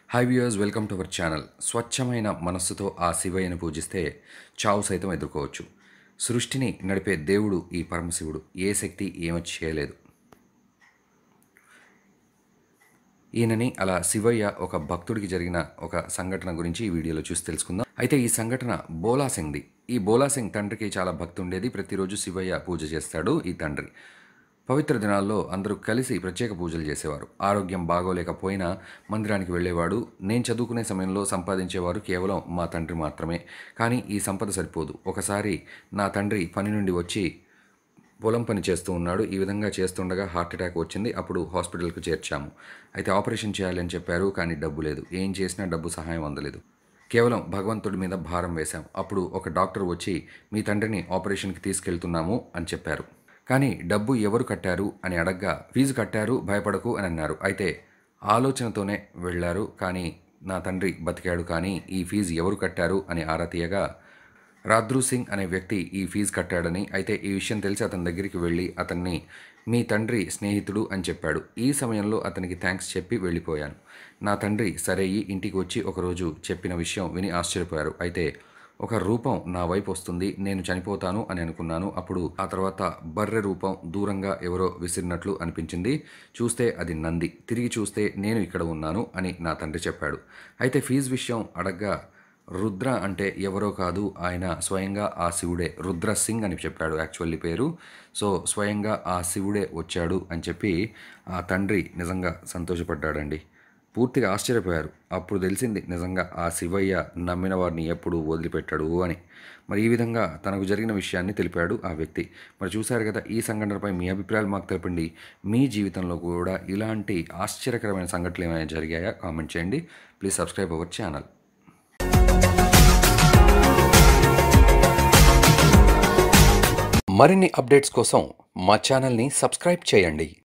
hi viewers welcome to our channel స్వచ్ఛమైన మనస్సుతో ఆ శివయ్యను పూజిస్తే చావు సైతం ఎదుర్కోవచ్చు సృష్టిని నడిపే దేవుడు ఈ పరమశివుడు ఏ శక్తి ఏమీ చేయలేదు ఈయనని అలా శివయ్య ఒక భక్తుడికి జరిగిన ఒక సంఘటన గురించి ఈ వీడియోలో చూసి తెలుసుకుందాం అయితే ఈ సంఘటన బోలా సింగ్ది ఈ బోలా సింగ్ తండ్రికి చాలా భక్తి ఉండేది ప్రతిరోజు శివయ్య పూజ చేస్తాడు ఈ తండ్రి పవిత్ర దినాల్లో అందరూ కలిసి ప్రత్యేక పూజలు చేసేవారు ఆరోగ్యం బాగోలేకపోయినా మందిరానికి వెళ్ళేవాడు నేను చదువుకునే సమయంలో సంపాదించేవారు కేవలం మా తండ్రి మాత్రమే కానీ ఈ సంపద సరిపోదు ఒకసారి నా తండ్రి పని నుండి వచ్చి పొలం పని చేస్తూ ఉన్నాడు ఈ విధంగా చేస్తుండగా హార్ట్ అటాక్ వచ్చింది అప్పుడు హాస్పిటల్కు చేర్చాము అయితే ఆపరేషన్ చేయాలి అని చెప్పారు కానీ డబ్బు లేదు ఏం చేసినా డబ్బు సహాయం అందలేదు కేవలం భగవంతుడి మీద భారం వేశాం అప్పుడు ఒక డాక్టర్ వచ్చి మీ తండ్రిని ఆపరేషన్కి తీసుకెళ్తున్నాము అని చెప్పారు కానీ డబ్బు ఎవరు కట్టారు అని అడగ్గా ఫీజు కట్టారు భయపడకు అని అన్నారు అయితే ఆలోచనతోనే వెళ్ళారు కానీ నా తండ్రి బతికాడు కానీ ఈ ఫీజు ఎవరు కట్టారు అని ఆరా తీయగా రాద్రు సింగ్ అనే వ్యక్తి ఈ ఫీజు కట్టాడని అయితే ఈ విషయం తెలిసి అతని దగ్గరికి వెళ్ళి అతన్ని మీ తండ్రి స్నేహితుడు అని చెప్పాడు ఈ సమయంలో అతనికి థ్యాంక్స్ చెప్పి వెళ్ళిపోయాను నా తండ్రి సరే ఈ ఇంటికి వచ్చి ఒకరోజు చెప్పిన విషయం విని ఆశ్చర్యపోయారు అయితే ఒక రూపం నా వైపు వస్తుంది నేను చనిపోతాను అని అనుకున్నాను అప్పుడు ఆ తర్వాత బర్రె రూపం దూరంగా ఎవరో విసిరినట్లు అనిపించింది చూస్తే అది నంది తిరిగి చూస్తే నేను ఇక్కడ ఉన్నాను అని నా తండ్రి చెప్పాడు అయితే ఫీజు విషయం అడగ్గా రుద్ర అంటే ఎవరో కాదు ఆయన స్వయంగా ఆ శివుడే రుద్ర సింగ్ అని చెప్పాడు యాక్చువల్లీ పేరు సో స్వయంగా ఆ శివుడే వచ్చాడు అని చెప్పి ఆ తండ్రి నిజంగా సంతోషపడ్డాడండి పూర్తిగా ఆశ్చర్యపోయారు అప్పుడు తెలిసింది నిజంగా ఆ శివయ్య నమ్మిన వారిని ఎప్పుడు వదిలిపెట్టాడు అని మరి ఈ విధంగా తనకు జరిగిన విషయాన్ని తెలిపాడు ఆ వ్యక్తి మరి చూశారు కదా ఈ సంఘటనపై మీ అభిప్రాయాలు మాకు తెలపండి మీ జీవితంలో కూడా ఇలాంటి ఆశ్చర్యకరమైన సంఘటనలు ఏమైనా జరిగాయా కామెంట్ చేయండి ప్లీజ్ సబ్స్క్రైబ్ అవర్ ఛానల్ మరిన్ని అప్డేట్స్ కోసం మా ఛానల్ని సబ్స్క్రైబ్ చేయండి